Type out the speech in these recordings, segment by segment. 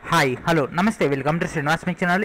hi hello నమస్తే welcome to Srinivas mech channel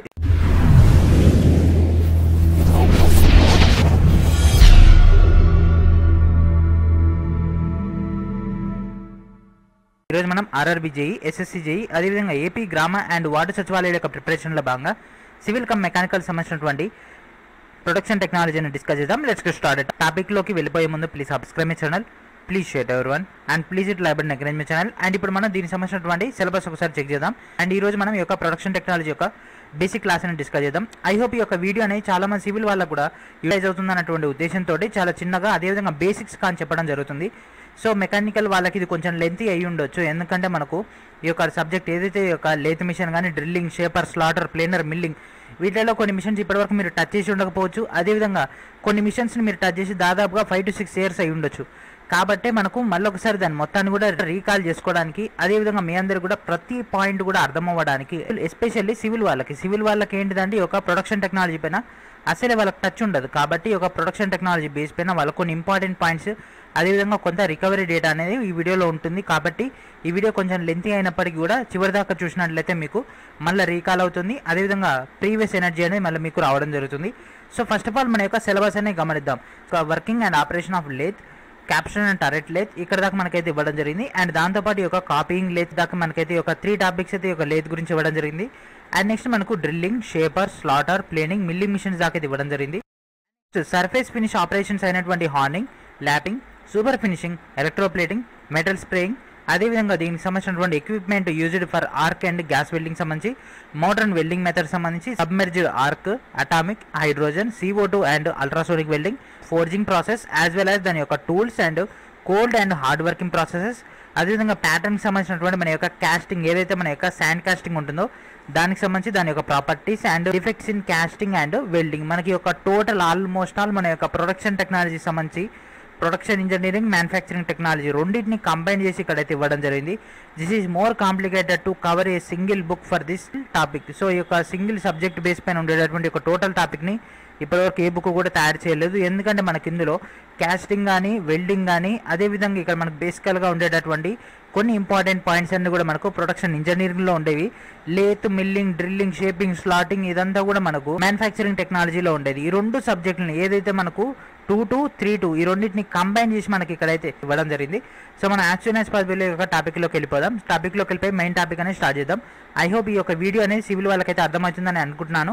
ఈరోజు మనం ఆర్ఆర్బీ జేఈ ఎస్ఎస్సి జేఈ అదేవిధంగా ఏపీ గ్రామ అండ్ వార్డు సచివాలయాల యొక్క ప్రిపరేషన్లో భాగంగా సివిల్ కమ్ మెకానికల్ సంబంధించినటువంటి ప్రొడక్షన్ టెక్నాలజీని డిస్కస్ చేద్దాం లెట్స్ గెట్ స్టార్ట్ టాపిక్లోకి వెళ్ళిపోయే ముందు please subscribe my channel please share every one and please it like encourage my channel and ఇప్పుడు మనం దీనికి సంబంధించినటువంటి సిలబస్ ఒకసారి చెక్ చేద్దాం అండ్ ఈ రోజు మనం ఈ యొక్క ప్రొడక్షన్ టెక్నాలజీ యొక్క బేసిక్ క్లాస్ని డిస్కస్ చేద్దాం ఐ హోప్ ఈ యొక్క వీడియో అనేది చాలా మంది సివిల్ వాళ్ళకు కూడా యూటిలైజ్ అవుతుంది అన్నటువంటి ఉద్దేశంతో చాలా చిన్నగా అదేవిధంగా బేసిక్స్ కానీ చెప్పడం జరుగుతుంది సో మెకానికల్ వాళ్ళకి ఇది కొంచెం లెంతీ అయి ఉండొచ్చు ఎందుకంటే మనకు ఈ యొక్క సబ్జెక్ట్ ఏదైతే ఈ యొక్క లేత్ మిషన్ కానీ drilling shaper slotter planer milling వీటిలో కొన్ని మిషన్స్ ఇప్పటివరకు మీరు టచ్ చేసి ఉండకపోవచ్చు అదేవిధంగా కొన్ని మిషన్స్ని మీరు టచ్ చేసి దాదాపుగా ఫైవ్ టు సిక్స్ ఇయర్స్ అయి ఉండొచ్చు కాబట్టి మనకు మళ్ళీ ఒకసారి దాన్ని మొత్తాన్ని కూడా రీకాల్ చేసుకోవడానికి అదేవిధంగా మీ అందరు కూడా ప్రతి పాయింట్ కూడా అర్థం అవ్వడానికి ఎస్పెషల్లీ సివిల్ వాళ్ళకి సివిల్ వాళ్ళకి ఏంటిదంటే ఈ యొక్క ప్రొడక్షన్ టెక్నాలజీ పైన అసలే వాళ్ళకి టచ్ ఉండదు కాబట్టి ఈ యొక్క ప్రొడక్షన్ టెక్నాలజీ బేస్ పైన వాళ్ళకు కొన్ని ఇంపార్టెంట్ పాయింట్స్ అదేవిధంగా కొంత రికవరీ డేటా అనేది ఈ వీడియోలో ఉంటుంది కాబట్టి ఈ వీడియో కొంచెం లెంతీ అయినప్పటికీ కూడా చివరి దాకా చూసినట్లయితే మీకు మళ్ళీ రీకాల్ అవుతుంది అదేవిధంగా ప్రీవియస్ ఎనర్జీ అనేది మళ్ళీ మీకు రావడం జరుగుతుంది సో ఫస్ట్ ఆఫ్ ఆల్ మన యొక్క సిలబస్ అనేది గమనిద్దాం so working and operation of lathe capstan and turret lathe ఇక్కడ దాకా మనకైతే ఇవ్వడం జరిగింది అండ్ దాంతోపాటు ఈ యొక్క కాపీయింగ్ లేత్ దాకా మనకైతే ఈ యొక్క త్రీ టాపిక్స్ అయితే ఈ యొక్క లేత్ గురించి ఇవ్వడం జరిగింది అండ్ నెక్స్ట్ మనకు drilling shaper slotter planing milling machines దాకా అయితే ఇవ్వడం జరిగింది సర్ఫేస్ ఫినిష్ ఆపరేషన్స్ అయినటువంటి honing lapping super finishing electroplating metal spraying అదేవిధంగా దీనికి సంబంధించినటువంటి equipment used for arc and gas welding సంబంధించి మోడర్న్ వెల్డింగ్ మెథడ్ సంబంధించి submerged arc atomic hydrogen CO two and ultrasonic welding forging process as well as దాని యొక్క tools and cold and hard working processes అదేవిధంగా ప్యాటర్న్కి సంబంధించినటువంటి మన యొక్క casting ఏదైతే మన యొక్క శాండ్ కాస్టింగ్ ఉంటుందో దానికి సంబంధించి దాని యొక్క properties and defects in casting and welding మనకి యొక్క టోటల్ ఆల్మోస్ట్ ఆల్ మన యొక్క ప్రొడక్షన్ టెక్నాలజీ సంబంధించి ప్రొడక్షన్ ఇంజనీరింగ్ మ్యానుఫ్యాక్చరింగ్ టెక్నాలజీ రెండింటిని కంబైన్ చేసి ఇక్కడైతే ఇవ్వడం జరిగింది this is more complicated to cover a single book for this topic so ఈ యొక్క సింగిల్ సబ్జెక్ట్ బేస్ పైన ఉండేటటువంటి ఒక టోటల్ టాపిక్ని ఇప్పటివరకు ఏ బుక్ కూడా తయారు చేయలేదు ఎందుకంటే మనకి ఇందులో కాస్టింగ్ కానీ వెల్డింగ్ కానీ అదేవిధంగా ఇక్కడ మనకు బేసికల్గా ఉండేటటువంటి కొన్ని ఇంపార్టెంట్ పాయింట్స్ అన్ని కూడా మనకు ప్రొడక్షన్ ఇంజనీరింగ్లో ఉండేవి lathe milling drilling shaping slotting ఇదంతా కూడా మనకు మ్యానుఫ్యాక్చరింగ్ టెక్నాలజీలో ఉండేది ఈ రెండు సబ్జెక్టులను ఏదైతే మనకు టూ టూ త్రీ టూ ఈ రెండింటిని కంబైన్ చేసి మనకి ఇక్కడైతే ఇవ్వడం జరిగింది సో మనం యాక్చువల్ యాజ్ పాసిబుల్ యొక్క టాపిక్లోకి వెళ్ళిపోదాం టాపిక్లోకి వెళ్ళిపోయి మెయిన్ టాపిక్ అనేది స్టార్ట్ చేద్దాం ఐ హోప్ ఈ యొక్క వీడియో అనేది సివిల్ వాళ్ళకైతే అర్థమవుతుందని అనుకుంటున్నాను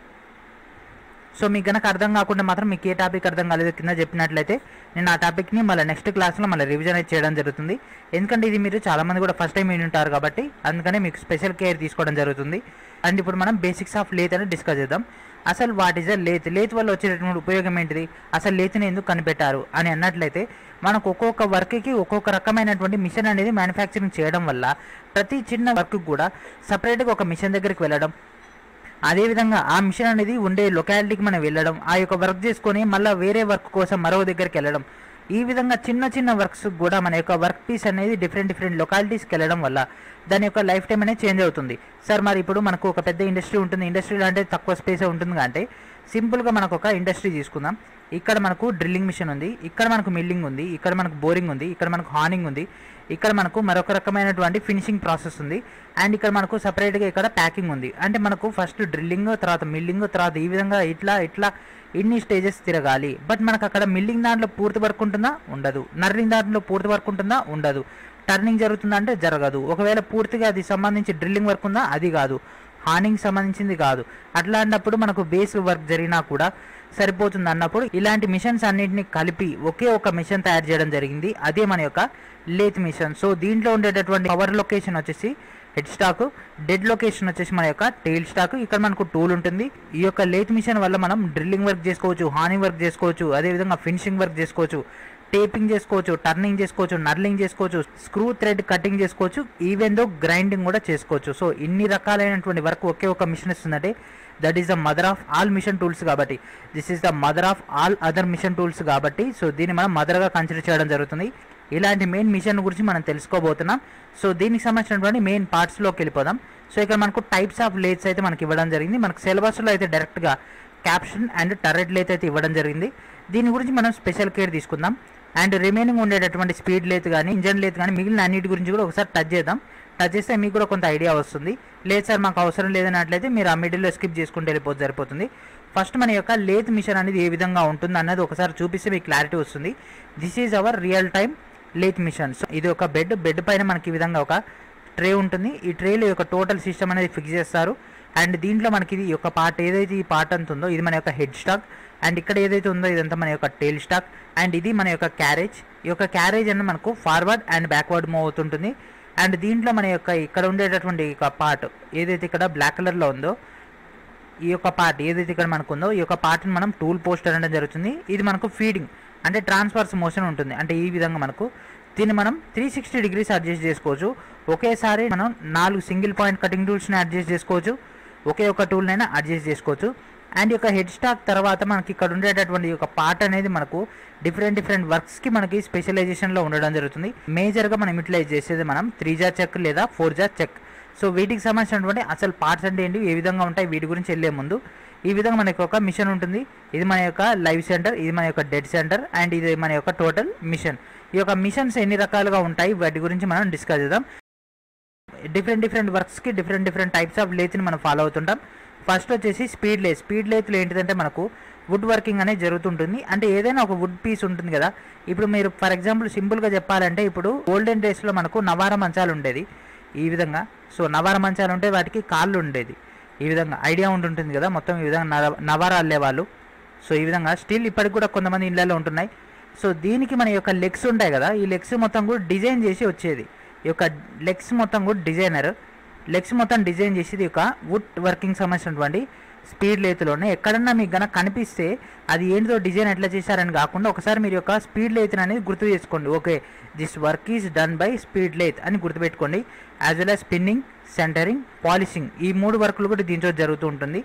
సో మీకు కనుక అర్థం కాకుండా మాత్రం మీకు ఏ టాపిక్ అర్థం కాలేదు కింద చెప్పినట్లయితే నేను ఆ టాపిక్ని మళ్ళీ నెక్స్ట్ క్లాస్లో మళ్ళీ రివిజన్ అయితే చేయడం జరుగుతుంది ఎందుకంటే ఇది మీరు చాలామంది కూడా ఫస్ట్ టైం విని ఉంటారు కాబట్టి అందుకనే మీకు స్పెషల్ కేర్ తీసుకోవడం జరుగుతుంది అండ్ ఇప్పుడు మనం బేసిక్స్ ఆఫ్ లేత్ అని డిస్కస్ చేద్దాం అసలు what is a lathe lathe వల్ల వచ్చేటటువంటి ఉపయోగం ఏంటిది అసలు లేత్ని ఎందుకు కనిపెట్టారు అని అన్నట్లయితే మనకు ఒక్కొక్క వర్క్కి ఒక్కొక్క రకమైనటువంటి మిషన్ అనేది మ్యానుఫ్యాక్చరింగ్ చేయడం వల్ల ప్రతి చిన్న వర్క్ కూడా సపరేట్గా ఒక మిషన్ దగ్గరికి వెళ్ళడం అదేవిధంగా ఆ మిషన్ అనేది ఉండే లొకాలిటీకి మనం వెళ్ళడం ఆ యొక్క వర్క్ చేసుకొని మళ్ళీ వేరే వర్క్ కోసం మరో దగ్గరికి వెళ్ళడం ఈ విధంగా చిన్న చిన్న వర్క్స్ కూడా మన యొక్క వర్క్ పీస్ అనేది డిఫరెంట్ డిఫరెంట్ లొకాలిటీస్కి వెళ్ళడం వల్ల దాని యొక్క లైఫ్ టైం అనేది చేంజ్ అవుతుంది సార్ మరి ఇప్పుడు మనకు ఒక పెద్ద ఇండస్ట్రీ ఉంటుంది ఇండస్ట్రీలో అంటే తక్కువ స్పేస్ ఉంటుంది అంటే సింపుల్గా మనకు ఒక ఇండస్ట్రీ తీసుకుందాం ఇక్కడ మనకు డ్రిల్లింగ్ మిషన్ ఉంది ఇక్కడ మనకు మిల్లింగ్ ఉంది ఇక్కడ మనకు బోరింగ్ ఉంది ఇక్కడ మనకు హార్నింగ్ ఉంది ఇక్కడ మనకు మరొక రకమైనటువంటి ఫినిషింగ్ ప్రాసెస్ ఉంది అండ్ ఇక్కడ మనకు సపరేట్గా ఇక్కడ ప్యాకింగ్ ఉంది అంటే మనకు ఫస్ట్ డ్రిల్లింగ్ తర్వాత మిల్లింగ్ తర్వాత ఈ విధంగా ఇట్లా ఇట్లా ఇన్ని స్టేజెస్ తిరగాలి బట్ మనకు అక్కడ మిల్లింగ్ దాంట్లో పూర్తి వర్క్ ఉంటుందా ఉండదు నర్లింగ్ దాంట్లో పూర్తి వర్క్ ఉంటుందా ఉండదు టర్నింగ్ జరుగుతుందా అంటే జరగదు ఒకవేళ పూర్తిగా అది సంబంధించి డ్రిల్లింగ్ వర్క్ ఉందా అది కాదు హార్నింగ్ సంబంధించింది కాదు అట్లాంటప్పుడు మనకు బేస్ వర్క్ జరిగినా కూడా సరిపోతుంది అన్నప్పుడు ఇలాంటి మిషన్స్ అన్నింటినీ కలిపి ఒకే ఒక మిషన్ తయారు చేయడం జరిగింది అదే మన యొక్క లేత్ మిషన్ సో దీంట్లో ఉండేటటువంటి పవర్ లొకేషన్ వచ్చేసి హెడ్ స్టాక్ డెడ్ లొకేషన్ వచ్చేసి మన యొక్క టెయిల్ స్టాక్ ఇక్కడ మనకు టూల్ ఉంటుంది ఈ యొక్క లేత్ మిషన్ వల్ల మనం డ్రిల్లింగ్ వర్క్ చేసుకోవచ్చు హార్నింగ్ వర్క్ చేసుకోవచ్చు అదేవిధంగా ఫినిషింగ్ వర్క్ చేసుకోవచ్చు టేపింగ్ చేసుకోవచ్చు టర్నింగ్ చేసుకోవచ్చు నర్లింగ్ చేసుకోవచ్చు స్క్రూ థ్రెడ్ కటింగ్ చేసుకోవచ్చు ఈవెన్ దో గ్రైండింగ్ కూడా చేసుకోవచ్చు సో ఇన్ని రకాలైనటువంటి వర్క్ ఒకే ఒక మిషన్ ఇస్తుందంటే that is the mother of all machine tools కాబట్టి this is the mother of all other machine tools కాబట్టి సో దీన్ని మనం మదర్గా కన్సిడర్ చేయడం జరుగుతుంది ఇలాంటి మెయిన్ మిషన్ గురించి మనం తెలుసుకోబోతున్నాం సో దీనికి సంబంధించినటువంటి మెయిన్ పార్ట్స్లోకి వెళ్ళిపోదాం సో ఇక్కడ మనకు టైప్స్ ఆఫ్ లేట్స్ అయితే మనకి ఇవ్వడం జరిగింది మనకు సిలబస్లో అయితే డైరెక్ట్గా క్యాప్షన్ అండ్ టరెట్ లేత్ అయితే ఇవ్వడం జరిగింది దీని గురించి మనం స్పెషల్ కేర్ తీసుకుందాం అండ్ రిమైనింగ్ ఉండేటటువంటి స్పీడ్ లేత్ కానీ ఇంజన్ లేత్ కానీ మిగిలిన అన్నిటి గురించి కూడా ఒకసారి టచ్ చేద్దాం టచ్ చేస్తే మీకు కూడా కొంత ఐడియా వస్తుంది లేదు సార్ మాకు అవసరం లేదన్నట్లయితే మీరు ఆ మిడిల్లో స్కిప్ చేసుకుంటూ వెళ్ళిపోతే సరిపోతుంది ఫస్ట్ మన యొక్క లేత్ మిషన్ అనేది ఏ విధంగా ఉంటుంది అన్నది ఒకసారి చూపిస్తే మీకు క్లారిటీ వస్తుంది this is our real time lathe machine so ఇది ఒక బెడ్ బెడ్ పైన మనకి ఈ విధంగా ఒక ట్రే ఉంటుంది ఈ ట్రేలో యొక్క టోటల్ సిస్టమ్ అనేది ఫిక్స్ చేస్తారు అండ్ దీంట్లో మనకి ఇది ఒక పార్ట్ ఏదైతే ఈ పార్ట్ అంత ఉందో ఇది మన యొక్క హెడ్ స్టాక్ అండ్ ఇక్కడ ఏదైతే ఉందో ఇదంతా మన యొక్క టైల్ స్టాక్ అండ్ ఇది మన యొక్క క్యారేజ్ ఈ యొక్క క్యారేజ్ అనేది మనకు ఫార్వర్డ్ అండ్ బ్యాక్వర్డ్ మూవ్ అవుతుంటుంది అండ్ దీంట్లో మన యొక్క ఇక్కడ ఉండేటటువంటి ఒక పార్ట్ ఏదైతే ఇక్కడ బ్లాక్ కలర్లో ఉందో ఈ యొక్క పార్ట్ ఏదైతే ఇక్కడ మనకు ఉందో ఈ యొక్క పార్ట్ని మనం టూల్ పోస్ట్ అనడం జరుగుతుంది ఇది మనకు ఫీడింగ్ అంటే ట్రాన్స్ఫర్స్ మోషన్ ఉంటుంది అంటే ఈ విధంగా మనకు దీన్ని మనం త్రీ సిక్స్టీ డిగ్రీస్ అడ్జస్ట్ చేసుకోవచ్చు ఒకేసారి మనం నాలుగు సింగిల్ పాయింట్ కటింగ్ టూల్స్ని అడ్జస్ట్ చేసుకోవచ్చు ఒకే ఒక టూల్నైనా అడ్జస్ట్ చేసుకోవచ్చు అండ్ ఈ యొక్క హెడ్ స్టాక్ తర్వాత మనకి ఇక్కడ ఉండేటటువంటి ఈ యొక్క పార్ట్ అనేది మనకు డిఫరెంట్ డిఫరెంట్ వర్క్స్కి మనకి స్పెషలైజేషన్లో ఉండడం జరుగుతుంది మేజర్గా మనం యూటిలైజ్ చేసేది మనం త్రీ జా చెక్ లేదా ఫోర్ జా చెక్ సో వీటికి సంబంధించినటువంటి అసలు పార్ట్స్ అంటే ఏంటి ఏ విధంగా ఉంటాయి వీటి గురించి వెళ్ళే ముందు ఈ విధంగా మనకి ఒక మిషన్ ఉంటుంది ఇది మన యొక్క లైవ్ సెంటర్ ఇది మన యొక్క డెడ్ సెంటర్ అండ్ ఇది మన యొక్క టోటల్ మిషన్ ఈ యొక్క మిషన్స్ ఎన్ని రకాలుగా ఉంటాయి వాటి గురించి మనం డిస్కస్ చేద్దాం డిఫరెంట్ డిఫరెంట్ వర్క్స్కి డిఫరెంట్ డిఫరెంట్ టైప్స్ ఆఫ్ లేత్ని మనం ఫాలో అవుతుంటాం ఫస్ట్ వచ్చేసి స్పీడ్ లేత్ స్పీడ్ లేత్లో ఏంటిదంటే మనకు వుడ్ వర్కింగ్ అనేది జరుగుతుంటుంది అంటే ఏదైనా ఒక వుడ్ పీస్ ఉంటుంది కదా ఇప్పుడు మీరు ఫర్ ఎగ్జాంపుల్ సింపుల్గా చెప్పాలంటే ఇప్పుడు ఓల్డెన్ డేస్లో మనకు నవార మంచాలు ఉండేది ఈ విధంగా సో నవార మంచాలు ఉంటే వాటికి కాళ్ళు ఉండేది ఈ విధంగా ఐడియా ఉంటుంటుంది కదా మొత్తం ఈ విధంగా నవ నవార అల్లేవాళ్ళు సో ఈ విధంగా స్టిల్ ఇప్పటికి కూడా కొంతమంది ఇళ్ళలో ఉంటున్నాయి సో దీనికి మన యొక్క లెగ్స్ ఉంటాయి కదా ఈ లెగ్స్ మొత్తం కూడా డిజైన్ చేసి వచ్చేది ఈ యొక్క లెగ్స్ మొత్తం కూడా డిజైనర్ లెగ్స్ మొత్తం డిజైన్ చేసేది ఒక వుడ్ వర్కింగ్ సంబంధించినటువంటి స్పీడ్ లేతులోనే ఎక్కడన్నా మీకు గనక కనిపిస్తే అది ఏంటిదో డిజైన్ ఎట్లా చేశారని కాకుండా ఒకసారి మీరు యొక్క స్పీడ్ లేత్ అనేది గుర్తు చేసుకోండి okay this work is done by speed lathe అని గుర్తుపెట్టుకోండి as well as spinning centering polishing ఈ మూడు వర్కులు కూడా దీంట్లో జరుగుతూ ఉంటుంది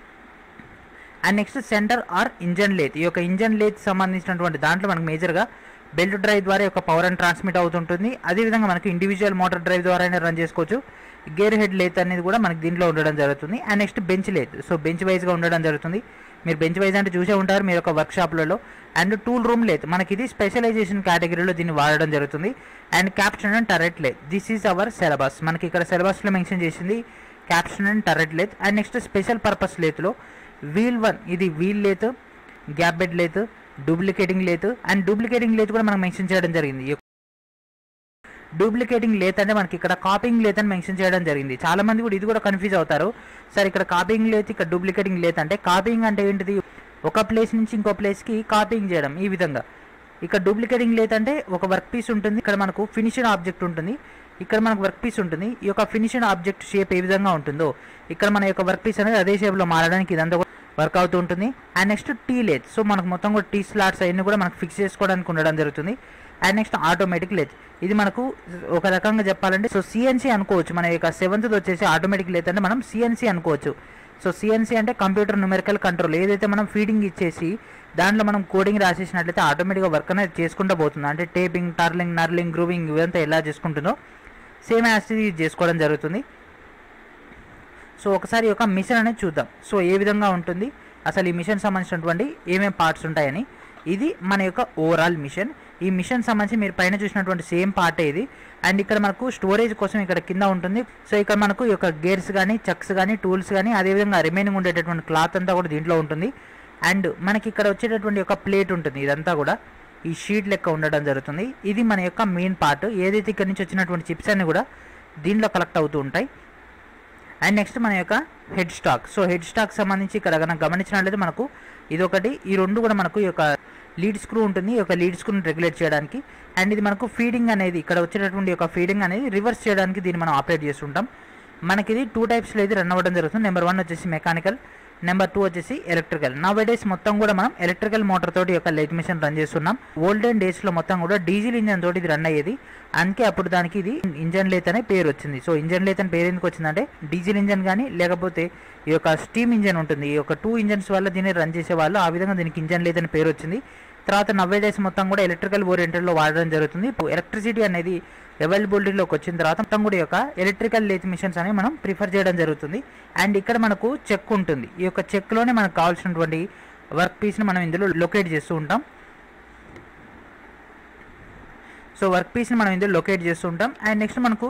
and next center or engine lathe ఈ యొక్క ఇంజన్ లేత్ సంబంధించినటువంటి దాంట్లో మనకు మేజర్గా బెల్ట్ డ్రైవ్ ద్వారా యొక్క పవర్ అండ్ ట్రాన్స్మిట్ అవుతుంటుంది అదేవిధంగా మనకి ఇండివిజువల్ మోటార్ డ్రైవ్ ద్వారా అయినా రన్ చేసుకోవచ్చు గేర్ హెడ్ లేత్ అనేది కూడా మనకి దీంట్లో ఉండడం జరుగుతుంది and next bench lathe so bench వైజ్గా ఉండడం జరుగుతుంది మీరు బెంచ్ వైజ్ అంటే చూసే ఉంటారు మీరు ఒక వర్క్షాప్లలో అండ్ టూల్ రూమ్ లేత్ మనకి ఇది స్పెషలైజేషన్ కేటగిరీలో దీన్ని వాడడం జరుగుతుంది and capstan and turret lathe this is our syllabus మనకి ఇక్కడ సిలబస్లో మెన్షన్ చేసింది capstan and turret lathe and next special purpose లేత్లో వీల్ వన్ ఇది wheel lathe gap bed lathe duplicating lathe and duplicating lathe కూడా మనకు మెన్షన్ చేయడం జరిగింది డూప్లికేటింగ్ లేత్ అంటే మనకి ఇక్కడ కాపింగ్ లేత్ అని మెన్షన్ చేయడం జరిగింది చాలా మంది కూడా ఇది కూడా కన్ఫ్యూజ్ అవుతారు సార్ ఇక్కడ కాపింగ్ లేత్ ఇక్కడ డూప్లికేటింగ్ లేత్ అంటే కాపింగ్ అంటే ఏంటిది ఒక ప్లేస్ నుంచి ఇంకో ప్లేస్కి కాపింగ్ చేయడం ఈ విధంగా ఇక్కడ డూప్లికేటింగ్ లేత్ అంటే ఒక వర్క్ పీస్ ఉంటుంది ఇక్కడ మనకు ఫినిషింగ్ ఆబ్జెక్ట్ ఉంటుంది ఇక్కడ మనకు వర్క్ పీస్ ఉంటుంది ఈ యొక్క ఫినిషింగ్ ఆబ్జెక్ట్ షేప్ ఏ విధంగా ఉంటుందో ఇక్కడ మన యొక్క వర్క్ పీస్ అనేది అదే షేప్లో మారడానికి ఇదంతా కూడా వర్క్ అవుతూ ఉంటుంది and next T lathe so మనకు మొత్తం కూడా టీ స్లాట్స్ అవన్నీ కూడా మనకు ఫిక్స్ చేసుకోవడానికి ఉండడం జరుగుతుంది అండ్ నెక్స్ట్ ఆటోమేటిక్ లేత్ ఇది మనకు ఒక రకంగా చెప్పాలంటే సో సిఎన్సీ అనుకోవచ్చు మన యొక్క సెవెంత్ వచ్చేసి ఆటోమేటిక్ లేత్ అంటే మనం సిఎన్సీ అనుకోవచ్చు సో సిఎన్సీ అంటే కంప్యూటర్ న్యూమెరికల్ కంట్రోల్ ఏదైతే మనం ఫీడింగ్ ఇచ్చేసి దాంట్లో మనం కోడింగ్ రాసేసినట్లయితే ఆటోమేటిక్గా వర్క్ అనేది చేసుకుంటూ పోతుంది అంటే టేపింగ్ టర్లింగ్ నర్లింగ్ గ్రూవింగ్ ఇదంతా ఎలా చేసుకుంటుందో సేమ్ యాజ్ ఇది చేసుకోవడం జరుగుతుంది సో ఒకసారి ఒక మిషన్ అనేది చూద్దాం సో ఏ విధంగా ఉంటుంది అసలు ఈ మిషన్ సంబంధించినటువంటి ఏమేమి పార్ట్స్ ఉంటాయని ఇది మన యొక్క ఓవరాల్ మిషన్ ఈ మిషన్ సంబంధించి మీరు పైన చూసినటువంటి సేమ్ పార్టే ఇది అండ్ ఇక్కడ మనకు స్టోరేజ్ కోసం ఇక్కడ కింద ఉంటుంది సో ఇక్కడ మనకు ఈ యొక్క గేర్స్ కానీ చక్స్ కానీ టూల్స్ కానీ అదేవిధంగా రిమైనింగ్ ఉండేటటువంటి క్లాత్ అంతా కూడా దీంట్లో ఉంటుంది అండ్ మనకి ఇక్కడ వచ్చేటటువంటి ఒక ప్లేట్ ఉంటుంది ఇదంతా కూడా ఈ షీట్ లెక్క ఉండడం జరుగుతుంది ఇది మన యొక్క మెయిన్ పార్ట్ ఏదైతే ఇక్కడ నుంచి వచ్చినటువంటి చిప్స్ అన్ని కూడా దీంట్లో కలెక్ట్ అవుతూ ఉంటాయి అండ్ నెక్స్ట్ మన యొక్క head stock so head stock సంబంధించి ఇక్కడ కనుక గమనించినట్లయితే మనకు ఇది ఒకటి ఈ రెండు కూడా మనకు ఈ యొక్క లీడ్ స్క్రూ ఉంటుంది ఈ యొక్క లీడ్ స్క్రూని రెగ్యులేట్ చేయడానికి అండ్ ఇది మనకు ఫీడింగ్ అనేది ఇక్కడ వచ్చేటటువంటి యొక్క ఫీడింగ్ అనేది రివర్స్ చేయడానికి దీన్ని మనం ఆపరేట్ చేస్తుంటాం మనకి ఇది టూ టైప్స్లో ఇది రన్ అవ్వడం జరుగుతుంది నెంబర్ వన్ వచ్చేసి మెకానికల్ నెంబర్ టూ వచ్చేసి ఎలక్ట్రికల్ నా డేస్ మొత్తం కూడా మనం ఎలక్ట్రికల్ మోటార్ తోటి యొక్క లైట్ మిషన్ రన్ చేస్తున్నాం ఓల్డెన్ డేస్లో మొత్తం కూడా డీజిల్ ఇంజన్ తోటి ఇది రన్ అయ్యేది అందుకే అప్పుడు దానికి ఇది ఇంజన్ లేత్ అనే పేరు వచ్చింది సో ఇంజన్ లేత్ అని పేరు ఎందుకు వచ్చిందంటే డీజిల్ ఇంజన్ కానీ లేకపోతే ఈ యొక్క స్టీమ్ ఇంజన్ ఉంటుంది ఈ యొక్క టూ ఇంజన్స్ వల్ల దీన్ని రన్ చేసే వాళ్ళు ఆ విధంగా దీనికి ఇంజన్ లేత్ అని పేరు వచ్చింది తర్వాత నవ్వే డేస్ మొత్తం కూడా ఎలక్ట్రికల్ ఓరియంటెడ్లో వాడడం జరుగుతుంది ఎలక్ట్రిసిటీ అనేది అవైలబిలిటీలోకి వచ్చిన తర్వాత మొత్తం కూడా ఈ యొక్క ఎలక్ట్రికల్ లేత్ మిషన్స్ అనేవి మనం ప్రిఫర్ చేయడం జరుగుతుంది అండ్ ఇక్కడ మనకు చెక్ ఉంటుంది ఈ యొక్క చెక్లోనే మనకు కావాల్సినటువంటి వర్క్ పీస్ని మనం ఇందులో లొకేట్ చేస్తూ ఉంటాం సో వర్క్ పీస్ని మనం ఇందులో లొకేట్ చేస్తూ ఉంటాం అండ్ నెక్స్ట్ మనకు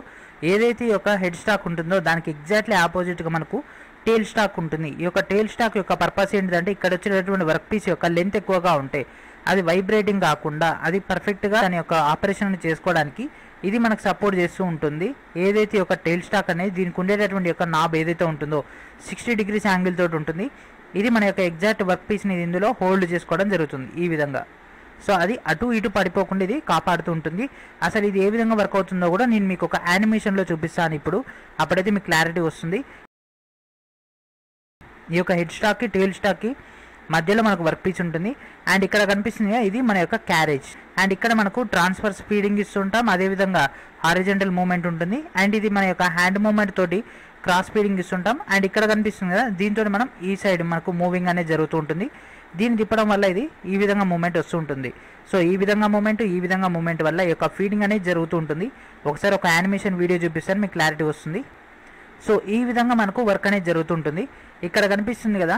ఏదైతే ఈ యొక్క హెడ్ స్టాక్ ఉంటుందో దానికి ఎగ్జాక్ట్లీ ఆపోజిట్గా మనకు టేల్ స్టాక్ ఉంటుంది ఈ యొక్క టేల్ స్టాక్ యొక్క పర్పస్ ఏంటిదంటే ఇక్కడ వచ్చేటటువంటి వర్క్ పీస్ యొక్క లెంత్ ఎక్కువగా ఉంటే అది వైబ్రేటింగ్ కాకుండా అది పర్ఫెక్ట్గా దాని యొక్క ఆపరేషన్ చేసుకోవడానికి ఇది మనకు సపోర్ట్ చేస్తూ ఉంటుంది ఏదైతే ఒక టైల్ స్టాక్ అనేది దీనికి ఉండేటటువంటి యొక్క నాబ్ ఏదైతే ఉంటుందో సిక్స్టీ డిగ్రీస్ యాంగిల్ తోటి ఉంటుంది ఇది మన యొక్క ఎగ్జాక్ట్ వర్క్ పీస్ని ఇందులో హోల్డ్ చేసుకోవడం జరుగుతుంది ఈ విధంగా సో అది అటు ఇటు పడిపోకుండా ఇది కాపాడుతూ ఉంటుంది అసలు ఇది ఏ విధంగా వర్క్ అవుతుందో కూడా నేను మీకు ఒక యానిమేషన్లో చూపిస్తాను ఇప్పుడు అప్పుడైతే మీకు క్లారిటీ వస్తుంది ఈ యొక్క హెడ్ స్టాక్కి టేల్ స్టాక్కి మధ్యలో మనకు వర్క్ పీస్ ఉంటుంది అండ్ ఇక్కడ కనిపిస్తుంది కదా, ఇది మన యొక్క క్యారేజ్ అండ్ ఇక్కడ మనకు ట్రాన్స్ఫర్ స్పీడింగ్ ఇస్తుంటాం అదేవిధంగా హారిజెంటల్ మూమెంట్ ఉంటుంది అండ్ ఇది మన యొక్క హ్యాండ్ మూమెంట్ తోటి క్రాస్ స్పీడింగ్ ఇస్తుంటాం అండ్ ఇక్కడ కనిపిస్తుంది కదా దీంతో మనం ఈ సైడ్ మనకు మూవింగ్ అనేది జరుగుతూ ఉంటుంది దీన్ని తిప్పడం వల్ల ఇది ఈ విధంగా మూమెంట్ వస్తూ ఉంటుంది సో ఈ విధంగా మూమెంట్ ఈ విధంగా మూమెంట్ వల్ల ఈ యొక్క ఫీడింగ్ అనేది జరుగుతూ ఉంటుంది ఒకసారి ఒక యానిమేషన్ వీడియో చూపిస్తాను మీకు క్లారిటీ వస్తుంది సో ఈ విధంగా మనకు వర్క్ అనేది జరుగుతుంటుంది ఇక్కడ కనిపిస్తుంది కదా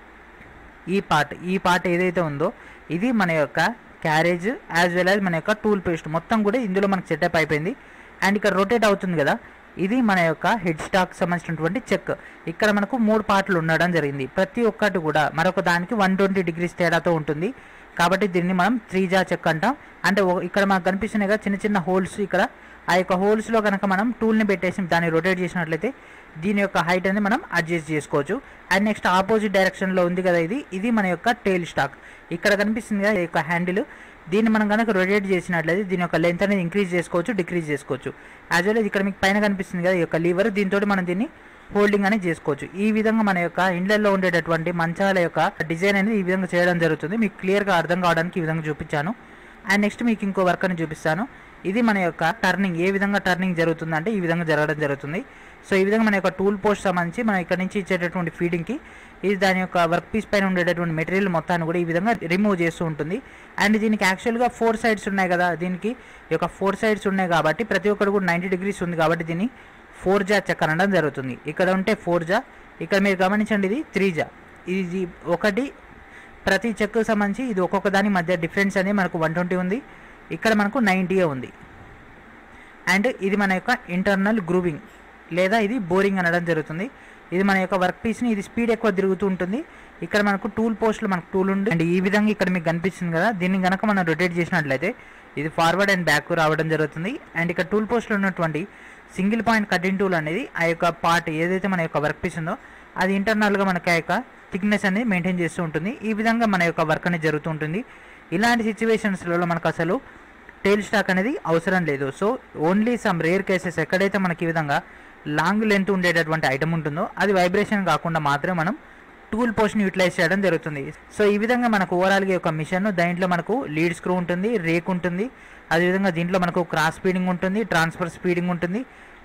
ఈ పార్ట్ ఈ పార్ట్ ఏదైతే ఉందో ఇది మన యొక్క క్యారేజ్ యాజ్ వెల్ యాజ్ మన యొక్క టూల్ పేస్ట్ మొత్తం కూడా ఇందులో మనకు సెటప్ అయిపోయింది అండ్ ఇక్కడ రొటేట్ అవుతుంది కదా ఇది మన యొక్క హెడ్ స్టాక్ సంబంధించినటువంటి చెక్ ఇక్కడ మనకు మూడు పార్ట్లు ఉండడం జరిగింది ప్రతి ఒక్కటి కూడా మరొక దానికి వన్ ట్వంటీ డిగ్రీస్ తేడాతో ఉంటుంది కాబట్టి దీన్ని మనం త్రీ జా చెక్ అంటాం అంటే ఒక- ఇక్కడ మనకు కనిపిస్తున్నాయి కదా చిన్న చిన్న హోల్స్ ఇక్కడ ఆ యొక్క హోల్స్లో కనుక మనం టూల్ని పెట్టేసి దాన్ని రొటేట్ చేసినట్లయితే దీని యొక్క హైట్ అనేది మనం అడ్జస్ట్ చేసుకోవచ్చు అండ్ నెక్స్ట్ ఆపోజిట్ డైరెక్షన్లో ఉంది కదా ఇది ఇది మన యొక్క టైల్ స్టాక్ ఇక్కడ కనిపిస్తుంది కదా ఈ యొక్క హ్యాండిల్ దీన్ని మనం కనుక రొటేట్ చేసినట్లయితే దీని యొక్క లెంత్ అనేది ఇంక్రీజ్ చేసుకోవచ్చు డిక్రీజ్ చేసుకోవచ్చు యాజ్ వెల్ ఇక్కడ మీకు పైన కనిపిస్తుంది కదా ఈ యొక్క లీవర్ దీంతో మనం దీన్ని హోల్డింగ్ అనేది చేసుకోవచ్చు ఈ విధంగా మన యొక్క ఇండ్లలో ఉండేటటువంటి మంచాల యొక్క డిజైన్ అనేది ఈ విధంగా చేయడం జరుగుతుంది మీకు క్లియర్గా అర్థం కావడానికి ఈ విధంగా చూపించాను అండ్ నెక్స్ట్ మీకు ఇంకో వర్క్ అని చూపిస్తాను ఇది మన యొక్క టర్నింగ్ ఏ విధంగా టర్నింగ్ జరుగుతుందంటే ఈ విధంగా జరగడం జరుగుతుంది సో ఈ విధంగా మన యొక్క టూల్ పోస్ట్ సంబంధించి మనం ఇక్కడ నుంచి ఇచ్చేటటువంటి ఫీడింగ్కి ఇది దాని యొక్క వర్క్ పీస్ పైన ఉండేటటువంటి మెటీరియల్ మొత్తాన్ని కూడా ఈ విధంగా రిమూవ్ చేస్తూ ఉంటుంది అండ్ దీనికి యాక్చువల్గా ఫోర్ సైడ్స్ ఉన్నాయి కదా దీనికి ఈ యొక్క ఫోర్ సైడ్స్ ఉన్నాయి కాబట్టి ప్రతి ఒక్కటి కూడా నైంటీ డిగ్రీస్ ఉంది కాబట్టి దీన్ని ఫోర్ జా చెక్ అనడం జరుగుతుంది ఇక్కడ ఉంటే ఫోర్ జా ఇక్కడ మీరు గమనించండి ఇది త్రీ జా ఇది ఒకటి ప్రతి చెక్కు సంబంధించి ఇది ఒక్కొక్క దాని మధ్య డిఫరెన్స్ అనేది మనకు వన్ ట్వంటీ ఉంది ఇక్కడ మనకు నైంటీయే ఉంది అండ్ ఇది మన యొక్క ఇంటర్నల్ గ్రూవింగ్ లేదా ఇది బోరింగ్ అనడం జరుగుతుంది ఇది మన యొక్క వర్క్ పీస్ని ఇది స్పీడ్ ఎక్కువ తిరుగుతూ ఉంటుంది ఇక్కడ మనకు టూల్ పోస్ట్లో మనకు టూల్ ఉంది అండ్ ఈ విధంగా ఇక్కడ మీకు కనిపిస్తుంది కదా దీన్ని కనుక మనం రొటేట్ చేసినట్లయితే ఇది ఫార్వర్డ్ అండ్ బ్యాక్ రావడం జరుగుతుంది అండ్ ఇక్కడ టూల్ పోస్ట్లో ఉన్నటువంటి సింగిల్ పాయింట్ కటింగ్ టూల్ అనేది ఆ యొక్క పార్ట్ ఏదైతే మన యొక్క వర్క్ పీస్ ఉందో అది ఇంటర్నల్గా మనకి ఆ యొక్క థిక్నెస్ అనేది మెయింటైన్ చేస్తూ ఉంటుంది ఈ విధంగా మన యొక్క వర్క్ అనేది జరుగుతూ ఉంటుంది ఇలాంటి సిచ్యువేషన్స్లలో మనకు అసలు టైల్ స్టాక్ అనేది అవసరం లేదు so only some rare cases ఎక్కడైతే మనకి ఈ విధంగా లాంగ్ లెంత్ ఉండేటటువంటి ఐటమ్ ఉంటుందో అది వైబ్రేషన్ కాకుండా మాత్రమే మనం టూల్ పోస్ట్ని యూటిలైజ్ చేయడం జరుగుతుంది సో ఈ విధంగా మనకు ఓవరాల్గా ఒక మిషన్ దాంట్లో మనకు లీడ్ స్క్రూ ఉంటుంది రేక్ ఉంటుంది అదేవిధంగా దీంట్లో మనకు క్రాస్ స్పీడింగ్ ఉంటుంది ట్రాన్స్ఫర్ స్పీడింగ్ ఉంటుంది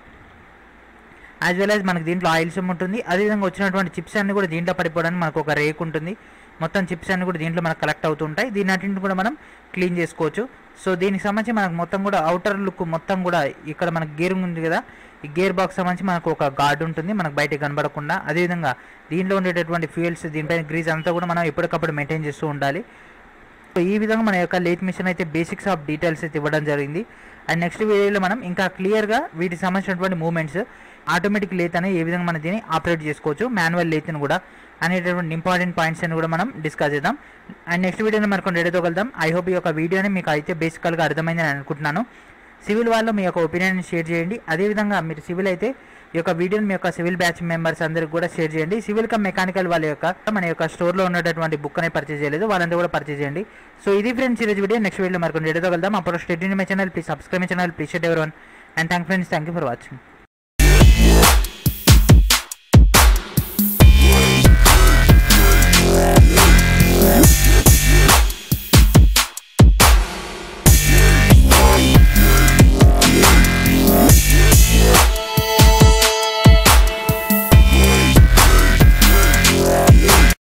యాజ్ వెల్ యాజ్ మనకి దీంట్లో ఆయిల్ సిమ్ ఉంటుంది అదేవిధంగా వచ్చినటువంటి చిప్స్ అన్ని కూడా దీంట్లో పడిపోవడానికి మనకు ఒక రేక్ ఉంటుంది మొత్తం చిప్స్ అన్ని కూడా దీంట్లో మనకు కలెక్ట్ అవుతుంటాయి దీని అన్నింటిని కూడా మనం క్లీన్ చేసుకోవచ్చు సో దీనికి సంబంధించి మనకు మొత్తం కూడా అవుటర్ లుక్ మొత్తం కూడా ఇక్కడ మనకి గేర్ ఉంది కదా ఈ గేర్ బాక్స్ సంబంధించి మనకు ఒక గార్డ్ ఉంటుంది మనకు బయటకు కనబడకుండా అదేవిధంగా దీంట్లో ఉండేటటువంటి ఫ్యూయల్స్ దీనిపైన గ్రీజ్ అంతా కూడా మనం ఎప్పటికప్పుడు మెయింటైన్ చేస్తూ ఉండాలి సో ఈ విధంగా మన యొక్క లేత్ మిషన్ అయితే బేసిక్స్ ఆఫ్ డీటెయిల్స్ అయితే ఇవ్వడం జరిగింది అండ్ నెక్స్ట్ వీడియోలో మనం ఇంకా క్లియర్గా వీటికి సంబంధించినటువంటి మూమెంట్స్ ఆటోమేటిక్ లేత్ అనేది ఏ విధంగా మనం దీన్ని ఆపరేట్ చేసుకోవచ్చు మాన్యువల్ లేత్ని కూడా అనేటటువంటి ఇంపార్టెంట్ పాయింట్స్ అని కూడా మనం డిస్కస్ చేద్దాం అండ్ నెక్స్ట్ వీడియోలో మనకు రెడీతో కలుద్దాం ఐ హోప్ ఈ యొక్క వీడియోని మీకు అయితే బేసికల్గా అర్థమైందని అనుకుంటున్నాను సివిల్ వాళ్ళు మీ యొక్క ఒపీనియన్ షేర్ చేయండి అదేవిధంగా మీరు సివిల్ అయితే ఈ యొక్క వీడియోని మీ యొక్క సివిల్ బ్యాచ్ మెంబర్స్ అందరికి కూడా షేర్ చేయండి సివిల్ కమ్ మెకానికల్ వాళ్ళ యొక్క మన యొక్క స్టోర్లో ఉన్నటువంటి బుక్ అనేది పర్చేజ్ చేయలేదు వాళ్ళంతా కూడా పర్చేజ్ చేయండి సో ఇది ఫ్రెండ్స్ ఈరోజు వీడియో నెక్స్ట్ వీడియో మనకు రెడీతో వెళ్దాం అప్పుడు స్టేట్ my channel please subscribe my channel please share everyone and thank friends thank you for watching